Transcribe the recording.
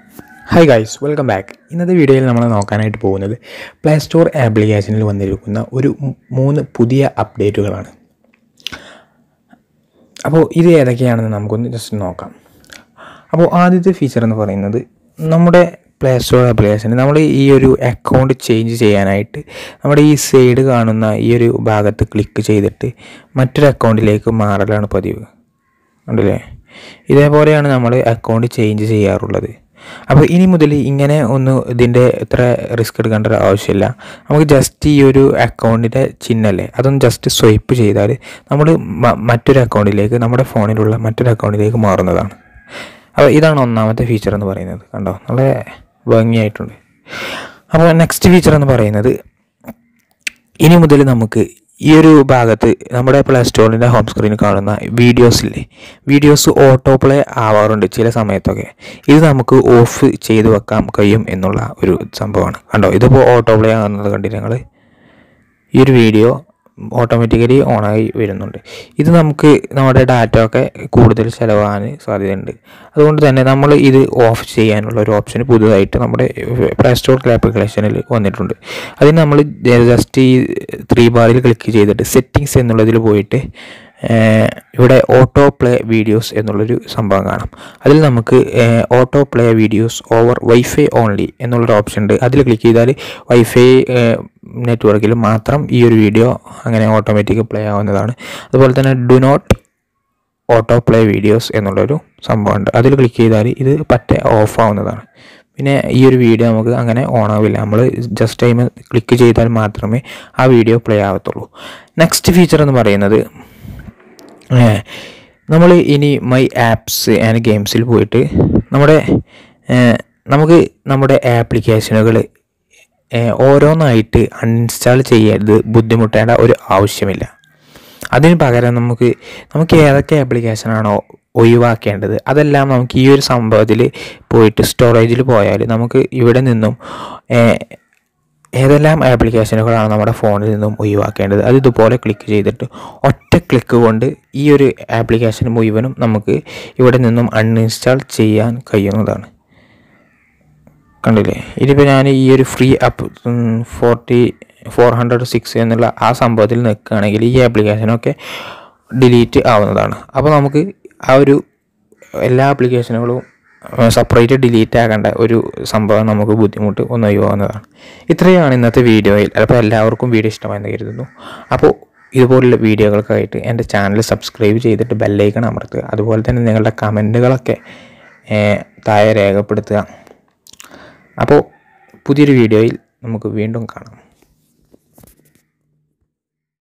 hi guys welcome back ഇന്നത്തെ വീഡിയോയിൽ നമ്മൾ നോക്കാനായിട്ട് പോകുന്നത് പ്ലേ സ്റ്റോർ ആപ്ലിക്കേഷനിൽ വന്നിരിക്കുന്ന ഒരു മൂ- മൂന്ന് പുതിയ അപ്ഡേറ്റുകളാണ് അപ്പോൾ ഇത് ഏതൊക്കെയാണെന്ന് നമുക്കൊന്ന് ജസ്റ്റ് നോക്കാം അപ്പോൾ ആദ്യത്തെ ഫീച്ചർ എന്ന് പറയുന്നത് നമ്മുടെ പ്ലേ സ്റ്റോർ ആപ്ലിക്കേഷന് നമ്മൾ ഈ ഒരു അക്കൗണ്ട് ചേഞ്ച് ചെയ്യാനായിട്ട് നമ്മുടെ ഈ സൈഡ് കാണുന്ന ഈ ഒരു ഭാഗത്ത് ക്ലിക്ക് ചെയ്തിട്ട് മറ്റൊരു അക്കൗണ്ടിലേക്ക് മാറലാണ് പതിവ് ഉണ്ടല്ലേ ഇതേപോലെയാണ് നമ്മൾ അക്കൗണ്ട് ചേഞ്ച് ചെയ്യാറുള്ളത് അപ്പോൾ ഇനി മുതൽ ഇങ്ങനെ ഒന്ന് ഇതിൻ്റെ ഇത്ര റിസ്ക് എടുക്കേണ്ട ഒരു ആവശ്യമില്ല നമുക്ക് ജസ്റ്റ് ഈ ഒരു അക്കൗണ്ടിൻ്റെ ചിഹ്നമല്ലേ അതൊന്ന് ജസ്റ്റ് സ്വൈപ്പ് ചെയ്താൽ നമ്മൾ മ- മറ്റൊരു അക്കൗണ്ടിലേക്ക് നമ്മുടെ ഫോണിലുള്ള മറ്റൊരു അക്കൗണ്ടിലേക്ക് മാറുന്നതാണ് അപ്പോൾ ഇതാണ് ഒന്നാമത്തെ ഫീച്ചർ എന്ന് പറയുന്നത് കണ്ടോ നല്ല ഭംഗിയായിട്ടുണ്ട് അപ്പോൾ നെക്സ്റ്റ് ഫീച്ചർ എന്ന് പറയുന്നത് ഇനി മുതൽ നമുക്ക് ഈ ഒരു ഭാഗത്ത് നമ്മുടെ പ്ലേ സ്റ്റോറിൻ്റെ ഹോം സ്ക്രീനിൽ കാണുന്ന വീഡിയോസില്ലേ വീഡിയോസ് ഓട്ടോ പ്ലേ ആവാറുണ്ട് ചില സമയത്തൊക്കെ ഇത് നമുക്ക് ഓഫ് ചെയ്ത് വെക്കാൻ കഴിയും എന്നുള്ള ഒരു സംഭവമാണ് കണ്ടോ ഇതിപ്പോൾ ഓട്ടോ പ്ലേ ആകുന്നത് കണ്ടിട്ട് ഞങ്ങൾ ഈ ഒരു വീഡിയോ ഓട്ടോമാറ്റിക്കലി ഓണായി വരുന്നുണ്ട് ഇത് നമുക്ക് നമ്മുടെ ഡാറ്റ ഒക്കെ കൂടുതൽ ചിലവാകാൻ സാധ്യതയുണ്ട് അതുകൊണ്ട് തന്നെ നമ്മൾ ഇത് ഓഫ് ചെയ്യാനുള്ള ഒരു ഓപ്ഷൻ പുതുതായിട്ട് നമ്മുടെ പ്ലേ സ്റ്റോർ ആപ്ലിക്കേഷനിൽ വന്നിട്ടുണ്ട് അതിന് നമ്മൾ ജസ്റ്റ് ഈ ത്രീ ബാറിൽ ക്ലിക്ക് ചെയ്തിട്ട് സെറ്റിങ്സ് എന്നുള്ളതിൽ പോയിട്ട് ഏഹ്, ഇവിടെ ഓട്ടോ പ്ലേ വീഡിയോസ് എന്നുള്ളൊരു സംഭവം കാണാം അതിൽ നമുക്ക് auto play videos over wifi only എന്നുള്ളൊരു ഓപ്ഷൻ ഉണ്ട് അതിൽ ക്ലിക്ക് ചെയ്താൽ വൈഫൈ നെറ്റ്വർക്കിൽ മാത്രം ഈ ഒരു വീഡിയോ അങ്ങനെ ഓട്ടോമാറ്റിക് പ്ലേ ആവുന്നതാണ് അതുപോലെ തന്നെ do not auto play videos എന്നുള്ളൊരു സംഭവമുണ്ട് അതിൽ ക്ലിക്ക് ചെയ്താൽ ഇത് പറ്റേ ഓഫ് ആവുന്നതാണ് പിന്നെ ഈ ഒരു വീഡിയോ നമുക്ക് അങ്ങനെ ഓൺ ആവില്ല നമ്മൾ ജസ്റ്റ് ടൈം ക്ലിക്ക് ചെയ്താൽ മാത്രമേ ആ വീഡിയോ പ്ലേ ആവത്തുള്ളൂ നെക്സ്റ്റ് ഫീച്ചർ എന്ന് പറയുന്നത് നമ്മൾ ഇനി മൈ ആപ്സ് ആൻഡ് ഗെയിംസിൽ പോയിട്ട് നമ്മുടെ ഏഹ്, നമുക്ക് നമ്മുടെ ആപ്ലിക്കേഷനുകൾ ഓരോന്നായിട്ട് അൺഇൻസ്റ്റാൾ ചെയ്യരുത് ബുദ്ധിമുട്ടേണ്ട ഒരു ആവശ്യമില്ല അതിന് പകരം നമുക്ക് നമുക്ക് ഏതൊക്കെ ആപ്ലിക്കേഷനാണോ ഒഴിവാക്കേണ്ടത് അതെല്ലാം നമുക്ക് ഈ ഒരു സംഭവത്തിൽ പോയിട്ട് സ്റ്റോറേജിൽ പോയാൽ നമുക്ക് ഇവിടെ നിന്നും ഏഹ്, ഏതെല്ലാം ആപ്ലിക്കേഷനുകളാണ് നമ്മുടെ ഫോണിൽ നിന്നും ഒഴിവാക്കേണ്ടത് അത് ഇതുപോലെ ക്ലിക്ക് ചെയ്തിട്ട് ഒറ്റ ക്ലിക്ക് കൊണ്ട് ഈ ഒരു ആപ്ലിക്കേഷൻ മുഴുവനും നമുക്ക് ഇവിടെ നിന്നും അൺഇൻസ്റ്റാൾ ചെയ്യാൻ കഴിയുന്നതാണ് കണ്ടില്ലേ ഇതിപ്പോൾ ഞാൻ ഈ ഒരു free app forty four hundred six എന്നുള്ള ആ സംഭവത്തിൽ നിൽക്കുകയാണെങ്കിൽ ഈ ആപ്ലിക്കേഷനൊക്കെ ഡിലീറ്റ് ആവുന്നതാണ് അപ്പോൾ നമുക്ക് ആ ഒരു എല്ലാ ആപ്ലിക്കേഷനുകളും സെപ്പറേറ്റ് ഡിലീറ്റ് ആക്കേണ്ട ഒരു സംഭവം നമുക്ക് ബുദ്ധിമുട്ട് ഒന്ന് ഒഴിവാകുന്നതാണ് ഇത്രയാണ് ഇന്നത്തെ വീഡിയോയിൽ അപ്പോൾ എല്ലാവർക്കും വീഡിയോ ഇഷ്ടമായെന്ന് കരുതുന്നു അപ്പോൾ ഇതുപോലുള്ള വീഡിയോകൾക്കായിട്ട് എൻ്റെ ചാനൽ സബ്സ്ക്രൈബ് ചെയ്തിട്ട് ബെല്ലൈക്കൺ അമർത്തുക അതുപോലെ തന്നെ നിങ്ങളുടെ കമൻറ്റുകളൊക്കെ താഴെ രേഖപ്പെടുത്തുക അപ്പോൾ പുതിയൊരു വീഡിയോയിൽ നമുക്ക് വീണ്ടും കാണാം